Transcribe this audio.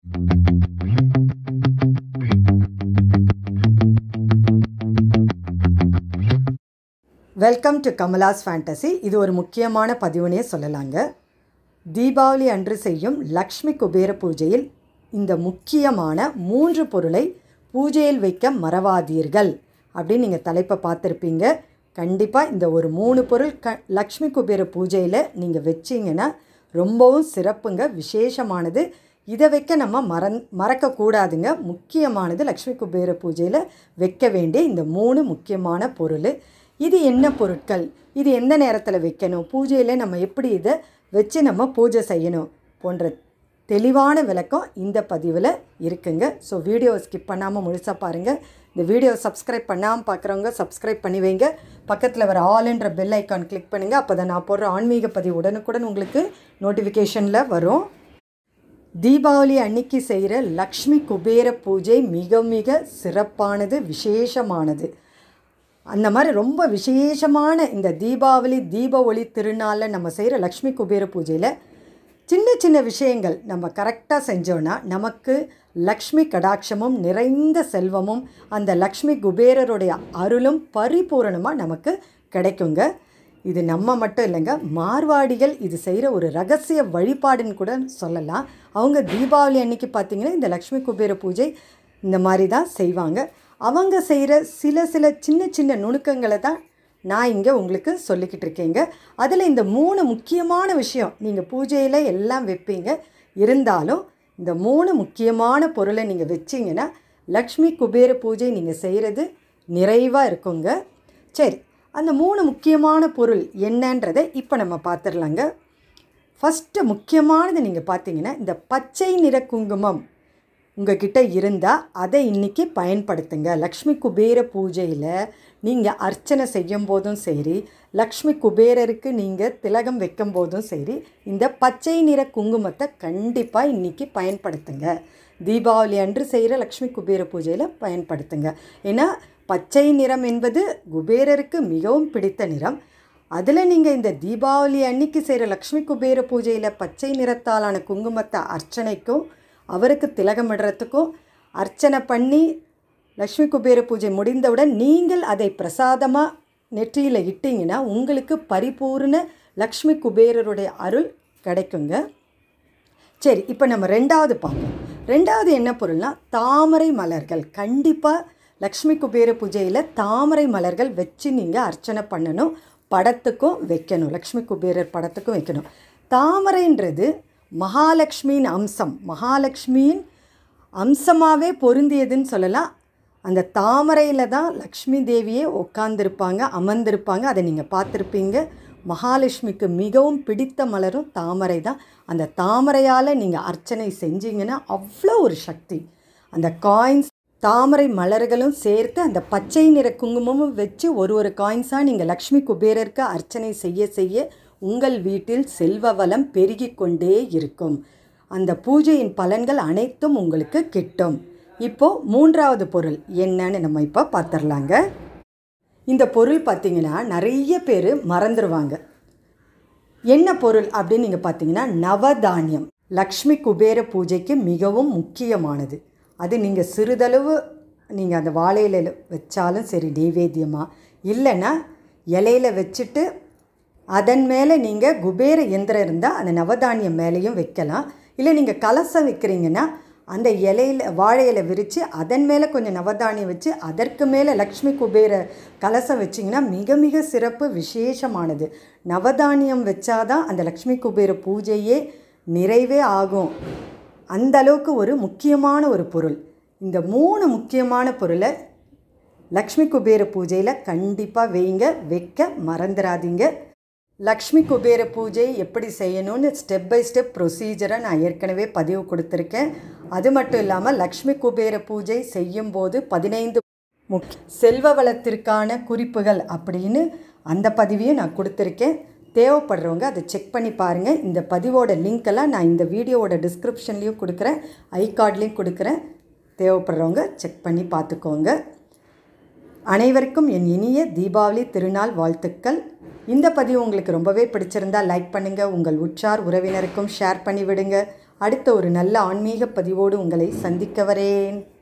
welcome to Kamala's fantasy இது ஒரு முக்கியமான பதிவுனே சொல்லலாங்க தீபாவளி அன்று செய்யும் லக்ஷ்மி குபேர பூஜையில் இந்த முக்கியமான மூன்று பொருளை பூஜையில் வைக்க மறவாதீர்கள் அப்படின்னு நீங்கள் தலைப்பை பார்த்துருப்பீங்க கண்டிப்பாக இந்த ஒரு மூணு பொருள் க லக்ஷ்மி குபேர பூஜையில் நீங்கள் வச்சிங்கன்னா ரொம்பவும் சிறப்புங்க விசேஷமானது இதை வைக்க நம்ம மறந் மறக்கக்கூடாதுங்க முக்கியமானது லக்ஷ்மி குபேர பூஜையில் வைக்க வேண்டிய இந்த மூணு முக்கியமான பொருள் இது என்ன பொருட்கள் இது எந்த நேரத்தில் வைக்கணும் பூஜையில் நம்ம எப்படி இதை வச்சு நம்ம பூஜை செய்யணும் போன்ற தெளிவான விளக்கம் இந்த பதிவில் இருக்குங்க ஸோ வீடியோவை ஸ்கிப் பண்ணாமல் முழுசாக பாருங்கள் இந்த வீடியோ சப்ஸ்கிரைப் பண்ணாமல் பார்க்குறவங்க சப்ஸ்கிரைப் பண்ணி வைங்க பக்கத்தில் வர ஆல்ன்ற பெல் ஐக்கான் கிளிக் பண்ணுங்கள் அப்போ தான் நான் போடுற ஆன்மீக பதிவு உடனுக்குடன் உங்களுக்கு நோட்டிஃபிகேஷனில் வரும் தீபாவளி அன்னைக்கு செய்கிற லக்ஷ்மி குபேர பூஜை மிக மிக சிறப்பானது விசேஷமானது அந்த மாதிரி ரொம்ப விசேஷமான இந்த தீபாவளி தீப ஒளி திருநாளில் நம்ம செய்கிற லக்ஷ்மி குபேர பூஜையில் சின்ன சின்ன விஷயங்கள் நம்ம கரெக்டாக செஞ்சோன்னா நமக்கு லக்ஷ்மி கடாட்சமும் நிறைந்த செல்வமும் அந்த லக்ஷ்மி குபேரருடைய அருளும் பரிபூரணமாக நமக்கு கிடைக்குங்க இது நம்ம மட்டும் இல்லைங்க மார்வாடிகள் இது செய்கிற ஒரு ரகசிய வழிபாடுன்னு கூட சொல்லலாம் அவங்க தீபாவளி அன்னைக்கு பார்த்திங்கன்னா இந்த லக்ஷ்மி குபேர பூஜை இந்த மாதிரி தான் செய்வாங்க அவங்க செய்கிற சில சில சின்ன சின்ன நுணுக்கங்களை தான் நான் இங்கே உங்களுக்கு சொல்லிக்கிட்டு இருக்கேங்க அதில் இந்த மூணு முக்கியமான விஷயம் நீங்கள் பூஜையில் எல்லாம் வைப்பீங்க இருந்தாலும் இந்த மூணு முக்கியமான பொருளை நீங்கள் வச்சிங்கன்னா லக்ஷ்மி குபேர பூஜை நீங்கள் செய்கிறது நிறைவாக இருக்குங்க சரி அந்த மூணு முக்கியமான பொருள் என்னன்றதை இப்போ நம்ம பார்த்துடலாங்க ஃபஸ்ட்டு முக்கியமானது நீங்கள் பார்த்தீங்கன்னா இந்த பச்சை நிற குங்குமம் உங்ககிட்ட இருந்தால் அதை இன்றைக்கி பயன்படுத்துங்க லக்ஷ்மி குபேர பூஜையில் நீங்கள் அர்ச்சனை செய்யும் போதும் சரி லக்ஷ்மி குபேரருக்கு நீங்கள் திலகம் வைக்கும் போதும் சரி இந்த பச்சை நிற குங்குமத்தை கண்டிப்பாக இன்றைக்கி பயன்படுத்துங்க தீபாவளி அன்று செய்கிற லக்ஷ்மி குபேர பூஜையில் பயன்படுத்துங்க ஏன்னா பச்சை நிறம் என்பது குபேரருக்கு மிகவும் பிடித்த நிறம் அதில் நீங்கள் இந்த தீபாவளி அன்னைக்கு செய்கிற லக்ஷ்மி குபேர பூஜையில் பச்சை நிறத்தாலான குங்குமத்தை அர்ச்சனைக்கும் அவருக்கு திலகமிடுறதுக்கும் அர்ச்சனை பண்ணி லக்ஷ்மி குபேர பூஜை முடிந்தவுடன் நீங்கள் அதை பிரசாதமாக நெற்றியில் இட்டிங்கன்னா உங்களுக்கு பரிபூர்ண லக்ஷ்மி குபேரருடைய அருள் கிடைக்குங்க சரி இப்போ நம்ம ரெண்டாவது பார்ப்போம் ரெண்டாவது என்ன பொருள்னா தாமரை மலர்கள் கண்டிப்பாக லக்ஷ்மி குபேர பூஜையில் தாமரை மலர்கள் வச்சு நீங்கள் அர்ச்சனை பண்ணணும் படத்துக்கும் வைக்கணும் லக்ஷ்மி குபேரர் படத்துக்கும் வைக்கணும் தாமரைன்றது மகாலட்சுமியின் அம்சம் மகாலட்சுமியின் அம்சமாகவே பொருந்தியதுன்னு சொல்லலாம் அந்த தாமரையில் தான் லக்ஷ்மி தேவியே உட்காந்துருப்பாங்க அமர்ந்திருப்பாங்க அதை நீங்கள் பார்த்துருப்பீங்க மகாலட்சுமிக்கு மிகவும் பிடித்த மலரும் தாமரை தான் அந்த தாமரையால் நீங்கள் அர்ச்சனை செஞ்சீங்கன்னா அவ்வளோ ஒரு சக்தி அந்த காயின்ஸ் தாமரை மலர்களும் சேர்த்து அந்த பச்சை நிற குங்குமமும் வச்சு ஒரு ஒரு காயின்ஸாக நீங்கள் லக்ஷ்மி குபேரருக்கு அர்ச்சனை செய்ய செய்ய உங்கள் வீட்டில் செல்வ வளம் பெருகி கொண்டே இருக்கும் அந்த பூஜையின் பலன்கள் அனைத்தும் உங்களுக்கு கிட்டும் இப்போது மூன்றாவது பொருள் என்னன்னு நம்ம இப்போ பார்த்துடலாங்க இந்த பொருள் பார்த்திங்கன்னா நிறைய பேர் மறந்துடுவாங்க என்ன பொருள் அப்படின்னு நீங்கள் பார்த்தீங்கன்னா நவதானியம் லக்ஷ்மி குபேர பூஜைக்கு மிகவும் முக்கியமானது அது நீங்கள் சிறிதளவு நீங்கள் அந்த வாழையில வச்சாலும் சரி நெய்வேத்தியமாக இல்லைன்னா இலையில வச்சுட்டு அதன் மேலே நீங்கள் குபேர எந்திரம் இருந்தால் அந்த நவதானியம் மேலேயும் வைக்கலாம் இல்லை நீங்கள் கலசம் வைக்கிறீங்கன்னா அந்த இலையில் வாழை இலை விரித்து அதன் மேலே கொஞ்சம் நவதானியம் வச்சு அதற்கு மேலே லக்ஷ்மி குபேர கலசம் வச்சிங்கன்னா மிக மிக சிறப்பு விசேஷமானது நவதானியம் வச்சாதான் அந்த லக்ஷ்மி குபேர பூஜையே நிறைவே ஆகும் அந்த அளவுக்கு ஒரு முக்கியமான ஒரு பொருள் இந்த மூணு முக்கியமான பொருளை லக்ஷ்மி குபேர பூஜையில் கண்டிப்பாக வைங்க வைக்க மறந்துடாதீங்க லக்ஷ்மி குபேர பூஜை எப்படி செய்யணும்னு ஸ்டெப் பை ஸ்டெப் ப்ரொசீஜரை நான் ஏற்கனவே பதிவு கொடுத்துருக்கேன் அது மட்டும் இல்லாமல் லக்ஷ்மி குபேர பூஜை செய்யும்போது பதினைந்து முக் செல்வ வளத்திற்கான குறிப்புகள் அப்படின்னு அந்த பதிவையும் நான் கொடுத்துருக்கேன் தேவைப்படுறவங்க அதை செக் பண்ணி பாருங்கள் இந்த பதிவோட லிங்க்கெல்லாம் நான் இந்த வீடியோவோட டிஸ்கிரிப்ஷன்லேயும் கொடுக்குறேன் ஐ கார்ட்லேயும் கொடுக்குறேன் தேவைப்படுறவங்க செக் பண்ணி பார்த்துக்கோங்க அனைவருக்கும் என் இனிய தீபாவளி திருநாள் வாழ்த்துக்கள் இந்த பதிவு உங்களுக்கு ரொம்பவே பிடிச்சிருந்தா லைக் பண்ணுங்கள் உங்கள் உற்றார் உறவினருக்கும் ஷேர் பண்ணி விடுங்க அடுத்த ஒரு நல்ல ஆன்மீக பதிவோடு உங்களை சந்திக்க வரேன்